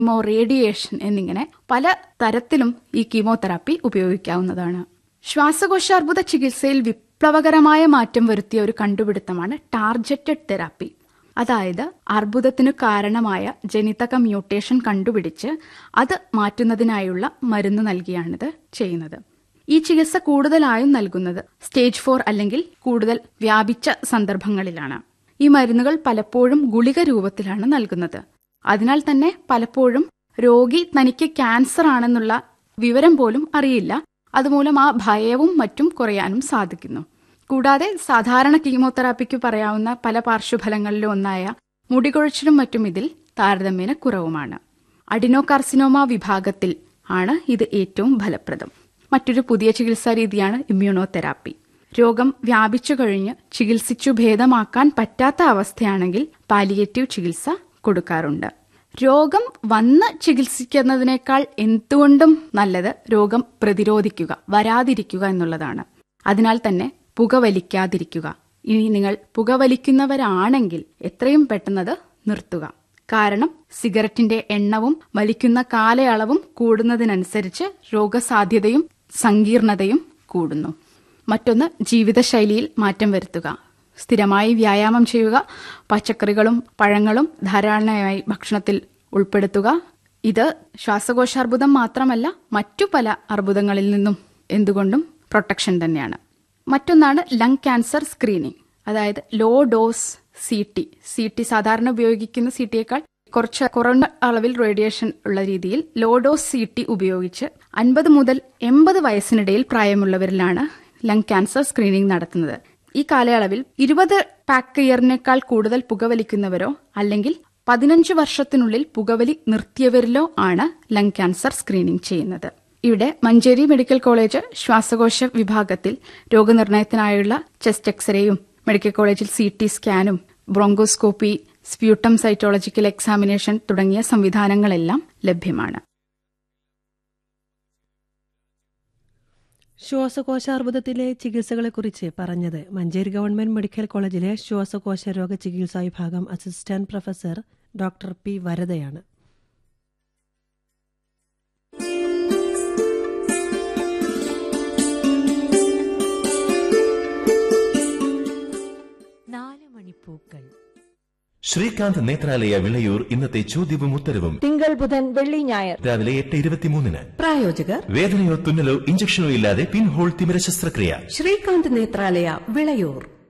chemo radiation എന്നിങ്ങനെ പല തരത്തിലും ഈ കീമോതെറാപ്പി ഉപയോഗിക്കാവുന്നതാണ് ശ്വാസകോശാർബുദ ചികിത്സയിൽ വിപ്ലവകരമായ മാറ്റം വരുത്തിയ ഒരു കണ്ടുപിടുത്തമാണ് ടാർജറ്റഡ് തെറാപ്പി അതായത് അർബുദത്തിനു കാരണമായ ജനിതക മ്യൂട്ടേഷൻ കണ്ടുപിടിച്ച് അത് മാറ്റുന്നതിനായുള്ള മരുന്ന് നൽകിയാണിത് ചെയ്യുന്നത് ഈ ചികിത്സ കൂടുതലായും നൽകുന്നത് സ്റ്റേജ് ഫോർ അല്ലെങ്കിൽ കൂടുതൽ വ്യാപിച്ച സന്ദർഭങ്ങളിലാണ് ഈ മരുന്നുകൾ പലപ്പോഴും ഗുളിക രൂപത്തിലാണ് നൽകുന്നത് അതിനാൽ തന്നെ പലപ്പോഴും രോഗി തനിക്ക് ക്യാൻസർ ആണെന്നുള്ള വിവരം പോലും അറിയില്ല അതുമൂലം ആ ഭയവും മറ്റും കുറയാനും സാധിക്കുന്നു കൂടാതെ സാധാരണ കീമോതെറാപ്പിക്ക് പറയാവുന്ന പല പാർശ്വഫലങ്ങളിലും ഒന്നായ മുടികൊഴിച്ചിലും മറ്റും ഇതിൽ താരതമ്യേന കുറവുമാണ് അഡിനോകാർസിനോമ വിഭാഗത്തിൽ ആണ് ഇത് ഏറ്റവും ഫലപ്രദം മറ്റൊരു പുതിയ ചികിത്സാ രീതിയാണ് ഇമ്മ്യൂണോതെറാപ്പി രോഗം വ്യാപിച്ചു കഴിഞ്ഞ് ചികിത്സിച്ചു ഭേദമാക്കാൻ പറ്റാത്ത അവസ്ഥയാണെങ്കിൽ പാലിയേറ്റീവ് ചികിത്സ കൊടുക്കാറുണ്ട് രോഗം വന്ന് ചികിത്സിക്കുന്നതിനേക്കാൾ എന്തുകൊണ്ടും നല്ലത് രോഗം പ്രതിരോധിക്കുക വരാതിരിക്കുക എന്നുള്ളതാണ് അതിനാൽ തന്നെ പുകവലിക്കാതിരിക്കുക ഇനി നിങ്ങൾ പുകവലിക്കുന്നവരാണെങ്കിൽ എത്രയും പെട്ടെന്നത് നിർത്തുക കാരണം സിഗരറ്റിന്റെ എണ്ണവും വലിക്കുന്ന കാലയളവും കൂടുന്നതിനനുസരിച്ച് രോഗസാധ്യതയും സങ്കീർണതയും കൂടുന്നു മറ്റൊന്ന് ജീവിതശൈലിയിൽ മാറ്റം വരുത്തുക സ്ഥിരമായി വ്യായാമം ചെയ്യുക പച്ചക്കറികളും പഴങ്ങളും ധാരാളമായി ഭക്ഷണത്തിൽ ഉൾപ്പെടുത്തുക ഇത് ശ്വാസകോശാർബുദം മാത്രമല്ല മറ്റു പല അർബുദങ്ങളിൽ നിന്നും എന്തുകൊണ്ടും പ്രൊട്ടക്ഷൻ തന്നെയാണ് മറ്റൊന്നാണ് ലങ് ക്യാൻസർ സ്ക്രീനിംഗ് അതായത് low dose C T C T സാധാരണ ഉപയോഗിക്കുന്ന സി ടിയേക്കാൾ കുറച്ച് കുറഞ്ഞ അളവിൽ റേഡിയേഷൻ ഉള്ള രീതിയിൽ ലോ ഡോസ് സി ടി ഉപയോഗിച്ച് അൻപത് മുതൽ എൺപത് വയസ്സിനിടയിൽ പ്രായമുള്ളവരിലാണ് ലങ് ക്യാൻസർ സ്ക്രീനിംഗ് നടത്തുന്നത് ഈ കാലയളവിൽ ഇരുപത് പാക്ക് ഇയറിനേക്കാൾ കൂടുതൽ പുകവലിക്കുന്നവരോ അല്ലെങ്കിൽ പതിനഞ്ച് വർഷത്തിനുള്ളിൽ പുകവലി നിർത്തിയവരിലോ ആണ് ലങ് ക്യാൻസർ സ്ക്രീനിംഗ് ചെയ്യുന്നത് ഇവിടെ മഞ്ചേരി മെഡിക്കൽ കോളേജ് ശ്വാസകോശ വിഭാഗത്തിൽ രോഗനിർണയത്തിനായുള്ള ചെസ്റ്റ് എക്സ്റേയും മെഡിക്കൽ കോളേജിൽ സി ടി സ്കാനും ബ്രോങ്കോസ്കോപ്പി സ്പ്യൂട്ടം സൈറ്റോളജിക്കൽ എക്സാമിനേഷൻ തുടങ്ങിയ സംവിധാനങ്ങളെല്ലാം ലഭ്യമാണ് ശ്വാസകോശാർബുദത്തിലെ ചികിത്സകളെക്കുറിച്ച് പറഞ്ഞത് മഞ്ചേരി ഗവൺമെന്റ് മെഡിക്കൽ കോളേജിലെ ശ്വാസകോശ രോഗ ചികിത്സാ വിഭാഗം അസിസ്റ്റന്റ് പ്രൊഫസർ ഡോക്ടർ പി വരദയാണ് നാല് മണിപ്പൂക്കൾ ശ്രീകാന്ത് നേത്രാലയ വിളയൂർ ഇന്നത്തെ ചോദ്യവും ഉത്തരവും തിങ്കൾ ബുധൻ വെള്ളി ഞായർ രാവിലെ എട്ട് ഇരുപത്തിമൂന്നിന് പ്രായോജകർ വേദനയോ തുന്നലോ ഇഞ്ചക്ഷനോ ഇല്ലാതെ പിൻഹോൾ തിമിര ശസ്ത്രക്രിയ ശ്രീകാന്ത് നേത്രാലയ വിളയൂർ